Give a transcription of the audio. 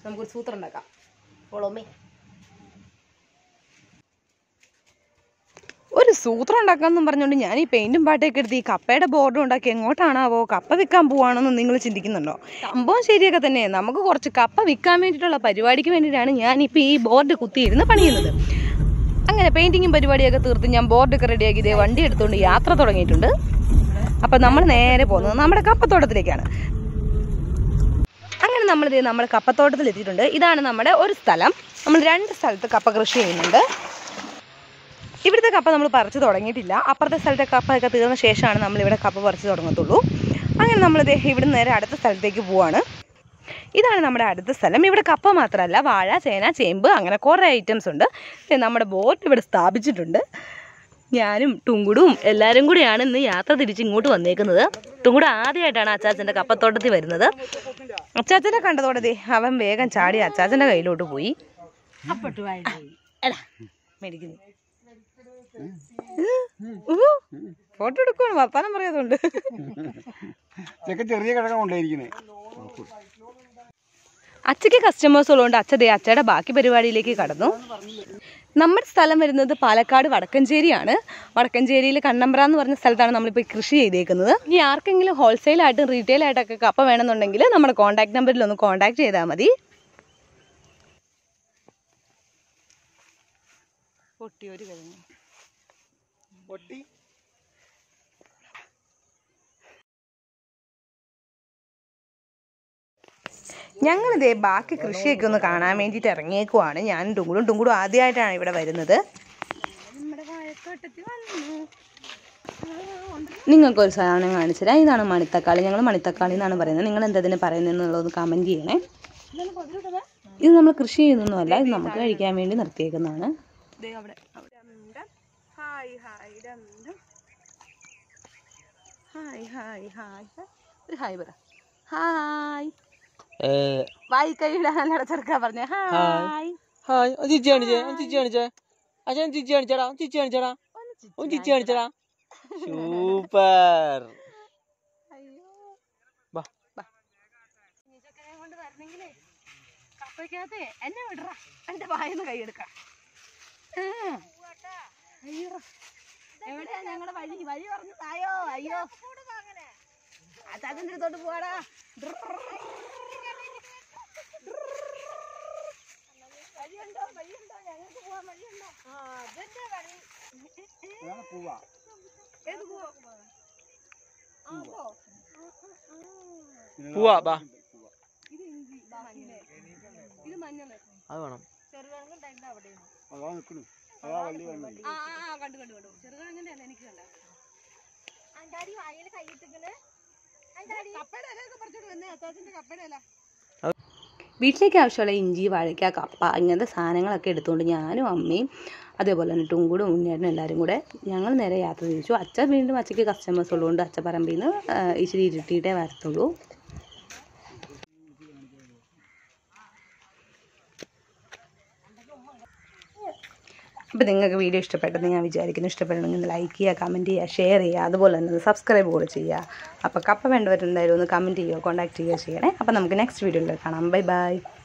നമുക്കൊരു സൂത്രം ഉണ്ടാക്കാം ഫോളോമേ ഒരു സൂത്രം ഉണ്ടാക്കാമെന്നും പറഞ്ഞുകൊണ്ട് ഞാൻ ഈ പെയിന്റും പാട്ടൊക്കെ എടുത്ത് ഈ കപ്പയുടെ ബോർഡും ഉണ്ടാക്കി എങ്ങോട്ടാണാവോ കപ്പ വിൽക്കാൻ പോവാണെന്ന് നിങ്ങൾ ചിന്തിക്കുന്നുണ്ടോ സംഭവം ശരിയൊക്കെ തന്നെ നമുക്ക് കുറച്ച് കപ്പ വിൽക്കാൻ വേണ്ടിയിട്ടുള്ള പരിപാടിക്ക് വേണ്ടിയിട്ടാണ് ഞാൻ ഇപ്പോൾ ഈ ബോർഡ് കുത്തിയിരുന്ന് പണിയുന്നത് അങ്ങനെ പെയിന്റിങ്ങും പരിപാടിയൊക്കെ തീർത്ത് ഞാൻ ബോർഡൊക്കെ റെഡിയാക്കി ഇതേ വണ്ടി എടുത്തുകൊണ്ട് യാത്ര തുടങ്ങിയിട്ടുണ്ട് അപ്പം നമ്മൾ നേരെ പോകുന്നത് നമ്മുടെ കപ്പത്തോട്ടത്തിലേക്കാണ് അങ്ങനെ നമ്മളിത് നമ്മുടെ കപ്പത്തോട്ടത്തിൽ എത്തിയിട്ടുണ്ട് ഇതാണ് നമ്മുടെ ഒരു സ്ഥലം നമ്മൾ രണ്ട് സ്ഥലത്ത് കപ്പ കൃഷി ചെയ്യുന്നുണ്ട് ഇവിടുത്തെ കപ്പ നമ്മൾ പറിച്ച് തുടങ്ങിയിട്ടില്ല അപ്പുറത്തെ സ്ഥലത്തെ കപ്പയൊക്കെ തീർന്ന ശേഷമാണ് നമ്മൾ ഇവിടെ കപ്പ പറിച്ച് തുടങ്ങത്തുള്ളൂ അങ്ങനെ നമ്മളിത് ഇവിടെ നേരെ അടുത്ത സ്ഥലത്തേക്ക് പോവാണ് ഇതാണ് നമ്മുടെ അടുത്ത സ്ഥലം ഇവിടെ കപ്പ മാത്രമല്ല വാഴ ചേന ചേമ്പ് അങ്ങനെ കുറേ ഐറ്റംസ് ഉണ്ട് ദേ നമ്മുടെ ബോട്ട് ഇവിടെ സ്ഥാപിച്ചിട്ടുണ്ട് ഞാനും ടുങ്കുടും എല്ലാവരും കൂടിയാണ് ഇന്ന് യാത്ര തിരിച്ച് ഇങ്ങോട്ട് വന്നേക്കുന്നത് ടുങ്കുട ആദ്യമായിട്ടാണ് അച്ചാച്ചൻ്റെ കപ്പത്തോട്ടത്തിൽ വരുന്നത് അച്ചാച്ചനെ കണ്ടതോടെ ദേ അവൻ വേഗം ചാടി അച്ചാച്ചൻ്റെ കയ്യിലോട്ട് പോയി എടാ മേടിക്കുന്നു ഫോട്ടോ എടുക്കുവാണ് വർത്താനം പറയാതുണ്ട് ചെക്ക ചെറിയ കിഴങ്ങ കൊണ്ടായിരിക്കുന്നേ അച്ചയ്ക്ക് കസ്റ്റമേഴ്സ് ഉള്ളതുകൊണ്ട് അച്ഛ ദേ അച്ചയുടെ ബാക്കി പരിപാടിയിലേക്ക് കടന്നു നമ്മുടെ സ്ഥലം വരുന്നത് പാലക്കാട് വടക്കഞ്ചേരിയാണ് വടക്കഞ്ചേരിയിൽ കണ്ണമ്പ്ര എന്ന് പറഞ്ഞ സ്ഥലത്താണ് നമ്മളിപ്പോൾ കൃഷി ചെയ്തേക്കുന്നത് ഇനി ആർക്കെങ്കിലും ഹോൾസെയിലായിട്ടും റീറ്റെയിൽ ആയിട്ടൊക്കെ കപ്പ വേണമെന്നുണ്ടെങ്കിൽ നമ്മുടെ കോൺടാക്ട് നമ്പറിൽ ഒന്ന് കോൺടാക്ട് ചെയ്താൽ മതി പൊട്ടിയൊരു കഴിഞ്ഞു പൊട്ടി ഞങ്ങളിതേ ബാക്കി കൃഷിയൊക്കെ ഒന്ന് കാണാൻ വേണ്ടിയിട്ട് ഇറങ്ങിയേക്കുവാണ് ഞാൻ ടുങ്കുടും ടുങ്കുടും ആദ്യമായിട്ടാണ് ഇവിടെ വരുന്നത് നിങ്ങൾക്കൊരു സാധനം കാണിച്ചു തരാം ഇതാണ് മണിത്തക്കാളി ഞങ്ങൾ മണിത്തക്കാളി എന്നാണ് പറയുന്നത് നിങ്ങൾ എന്താ ഇതിന് പറയുന്നതെന്നുള്ളത് കമൻറ്റ് ചെയ്യണേ ഇത് നമ്മൾ കൃഷി ചെയ്യുന്നൊന്നുമല്ല ഇത് നമുക്ക് കഴിക്കാൻ വേണ്ടി നിർത്തിയേക്കുന്നതാണ് hi hi hi hi hi ഒരു ഹായ് പറ ഹായ് വായി കൈയിടാൻ ചെറുക്കാ പറഞ്ഞ ഹായ് ഹായ് ഒന്ന് ചിരിച്ചു കാണിച്ചേ ഒന്ന് ചിരിച്ചു കാണിച്ചേ അച്ഛൻ ഒന്ന് ചിരിച്ചു കാണിച്ചടാ ഒന്ന് ചിരിച്ചു കാണിച്ചടാ ഒന്ന് ചിരിച്ചു കാണിച്ചടാ സൂപ്പർ വാ കപ്പയ്ക്കകത്ത് എന്നെ വിടറ എന്റെ വായന്ന് കൈയെടുക്കാം അയ്യോ എവിടെയാ ഞങ്ങളുടെ വഴി വഴി പറഞ്ഞു തായോ അയ്യോ അച്ചാച്ചൻ്റെ അടുത്തോട്ട് പോവാടാ വഴിയുണ്ടോ വഴിയുണ്ടോ ഞങ്ങൾക്ക് പോവാൻ വഴിയുണ്ടോ ആ അതന്നെ വഴി അതാണ് പൂവാ ഏത് പോവാ ആ പോ പോവാ ബാ ഇത് ഇഞ്ചി മഞ്ഞള് ഇത് മഞ്ഞള് അത് വേണം ചെറുകിഴങ്ങ് ഉണ്ടായിരുന്നു അവിടെയാണ് അതാ നിൽക്കണു അതാ വള്ളി വള്ളി ആ ആ, ആ കണ്ടു കണ്ടു കണ്ടു ചെറുകിഴങ്ങിന്റെ അല്ല എനിക്ക് കണ്ട കപ്പയുടെ ഇലയൊക്കെ പറിച്ചോണ്ട് വന്നേ അത്താച്ചന്റെ കപ്പയുടെ ഇല വീട്ടിലേക്ക് ആവശ്യമുള്ള ഇഞ്ചി വാഴയ്ക്ക കപ്പ ഇങ്ങനത്തെ സാധനങ്ങളൊക്കെ എടുത്തുകൊണ്ട് ഞാനും അമ്മയും അതേപോലെ തന്നെ ടുങ്കൂടും ഉണ്ണിയേട്ടനും എല്ലാവരും കൂടെ ഞങ്ങൾ നേരെ യാത്ര തിരിച്ചു അച്ഛ വീണ്ടും അച്ഛയ്ക്ക് കസ്റ്റമേഴ്സ് ഉള്ളതുകൊണ്ട് അച്ഛ പറമ്പിൽ നിന്ന് ഇച്ചിരി ഇരുട്ടിയിട്ടേ വരത്തുള്ളൂ അപ്പോൾ നിങ്ങൾക്ക് വീഡിയോ ഇഷ്ടപ്പെട്ടെന്ന് ഞാൻ വിചാരിക്കുന്നു ഇഷ്ടപ്പെടണമെങ്കിൽ ലൈക്ക് ചെയ്യുക കമൻറ്റ് ചെയ്യുക ഷെയർ ചെയ്യുക അതുപോലെ തന്നെ സബ്സ്ക്രൈബ് കൂടെ ചെയ്യുക അപ്പോൾ കപ്പ വേണ്ടവരെന്തായാലും ഒന്ന് കമൻറ്റ് ചെയ്യുക കോൺടാക്ട് ചെയ്യുക ചെയ്യണേ അപ്പോൾ നമുക്ക് നെക്സ്റ്റ് വീഡിയോയിൽ കാണാം ബൈ ബൈ